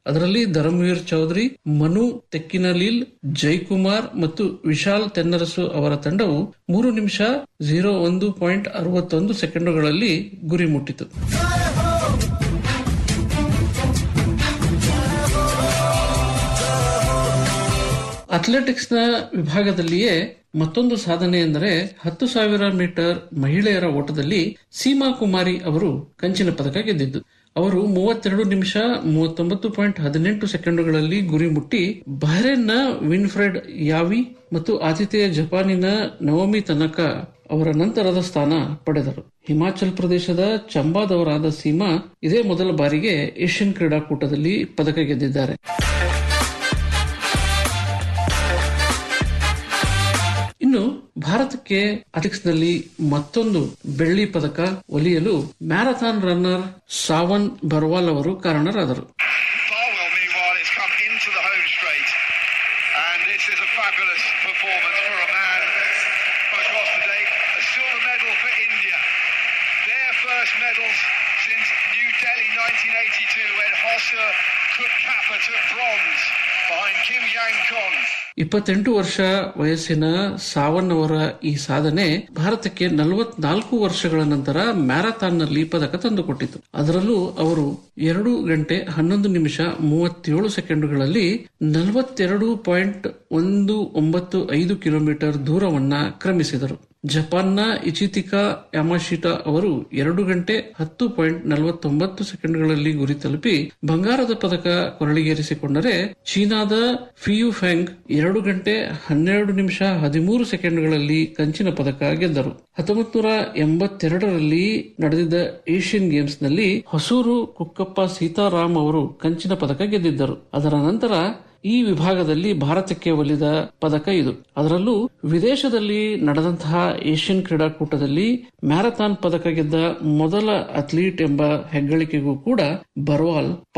ಅದರಲ್ಲಿ ಧರ್ಮವೀರ್ ಚೌಧರಿ ಮನು ತೆಕ್ಕಿನಲೀಲ್ ಜೈಕುಮಾರ್ ಮತ್ತು ವಿಶಾಲ್ ತೆನ್ನರಸು ಅವರ ತಂಡವು ಮೂರು ನಿಮಿಷ ಝೀರೋ ಒಂದು ಪಾಯಿಂಟ್ ಅರವತ್ತೊಂದು ಸೆಕೆಂಡುಗಳಲ್ಲಿ ಗುರಿ ಮುಟ್ಟಿತು ಅಥ್ಲೆಟಿಕ್ಸ್ನ ವಿಭಾಗದಲ್ಲಿಯೇ ಮತ್ತೊಂದು ಸಾಧನೆ ಎಂದರೆ ಹತ್ತು ಸಾವಿರ ಮೀಟರ್ ಮಹಿಳೆಯರ ಓಟದಲ್ಲಿ ಸೀಮಾ ಕುಮಾರಿ ಅವರು ಕಂಚಿನ ಪದಕ ಗೆದ್ದಿದ್ದು ಅವರು ಮೂವತ್ತೆರಡು ನಿಮಿಷ ಮೂವತ್ತೊಂಬತ್ತು ಪಾಯಿಂಟ್ ಹದಿನೆಂಟು ಸೆಕೆಂಡುಗಳಲ್ಲಿ ಗುರಿ ಮುಟ್ಟಿ ಬಹ್ರೇನ್ನ ವಿನ್ಫ್ರೆಡ್ ಯಾವಿ ಮತ್ತು ಆತಿಥೇಯ ಜಪಾನಿನ ನವಮಿ ತನಕ ಅವರ ನಂತರದ ಸ್ಥಾನ ಪಡೆದರು ಹಿಮಾಚಲ್ ಪ್ರದೇಶದ ಚಂಬಾದವರಾದ ಸೀಮಾ ಇದೇ ಮೊದಲ ಬಾರಿಗೆ ಏಷ್ಯನ್ ಕ್ರೀಡಾಕೂಟದಲ್ಲಿ ಪದಕ ಗೆದ್ದಿದ್ದಾರೆ ಇನ್ನು ಭಾರತಕ್ಕೆ ಅಥ್ಲೆಟಿಕ್ಸ್ನಲ್ಲಿ ಮತ್ತೊಂದು ಬೆಳ್ಳಿ ಪದಕ ಒಲಿಯಲು ಮ್ಯಾರಥಾನ್ ರನ್ನರ್ ಸಾವನ್ ಬರ್ವಾಲ್ ಅವರು ಕಾರಣರಾದರು Barwell, meanwhile, has come into the home straight. And this is a fabulous performance for a man across the day. A silver medal for India. Their first medals since New Delhi 1982 when Hossa Kutkappa took bronze behind Kim Yang Kong. ಇಪ್ಪತ್ತೆಂಟು ವರ್ಷ ವಯಸ್ಸಿನ ಸಾವನ್ ಅವರ ಈ ಸಾಧನೆ ಭಾರತಕ್ಕೆ ನಲವತ್ನಾಲ್ಕು ವರ್ಷಗಳ ನಂತರ ಮ್ಯಾರಥಾನ್ನಲ್ಲಿ ಪದಕ ತಂದುಕೊಟ್ಟಿತು ಅದರಲ್ಲೂ ಅವರು ಎರಡು ಗಂಟೆ ಹನ್ನೊಂದು ನಿಮಿಷ ಮೂವತ್ತೇಳು ಸೆಕೆಂಡುಗಳಲ್ಲಿ ನಲವತ್ತೆರಡು ಪಾಯಿಂಟ್ ಒಂದು ಒಂಬತ್ತು ಐದು ಕಿಲೋಮೀಟರ್ ದೂರವನ್ನ ಕ್ರಮಿಸಿದರು ಜಪಾನ್ನ ಇಚಿತಿಕಾ ಯಾಮಾಶಿಟಾ ಅವರು ಎರಡು ಗಂಟೆ ಹತ್ತು ಪಾಯಿಂಟ್ ನಲವತ್ತೊಂಬತ್ತು ಸೆಕೆಂಡ್ಗಳಲ್ಲಿ ಗುರಿ ತಲುಪಿ ಬಂಗಾರದ ಪದಕ ಕೊರಳಿಗೇರಿಸಿಕೊಂಡರೆ ಚೀನಾದ ಫಿಯು ಫೆಂಗ್ ಎರಡು ಗಂಟೆ ಹನ್ನೆರಡು ನಿಮಿಷ ಹದಿಮೂರು ಸೆಕೆಂಡ್ಗಳಲ್ಲಿ ಕಂಚಿನ ಪದಕ ಗೆದ್ದರು ಹತ್ತೊಂಬತ್ತು ನೂರ ಎಂಬತ್ತೆರಡರಲ್ಲಿ ನಡೆದಿದ್ದ ಏಷ್ಯನ್ ಗೇಮ್ಸ್ನಲ್ಲಿ ಹೊಸೂರು ಕುಕ್ಕಪ್ಪ ಸೀತಾರಾಮ್ ಅವರು ಕಂಚಿನ ಪದಕ ಗೆದ್ದಿದ್ದರು ಅದರ ನಂತರ ಈ ವಿಭಾಗದಲ್ಲಿ ಭಾರತಕ್ಕೆ ಒಲಿದ ಪದಕ ಇದು ಅದರಲ್ಲೂ ವಿದೇಶದಲ್ಲಿ ನಡೆದಂತಹ ಏಷ್ಯನ್ ಕ್ರೀಡಾಕೂಟದಲ್ಲಿ ಮ್ಯಾರಥಾನ್ ಪದಕ ಗೆದ್ದ ಮೊದಲ ಅಥ್ಲೀಟ್ ಎಂಬ ಹೆಗ್ಗಳಿಕೆಗೂ ಕೂಡ ಬರ್ವಾಲ್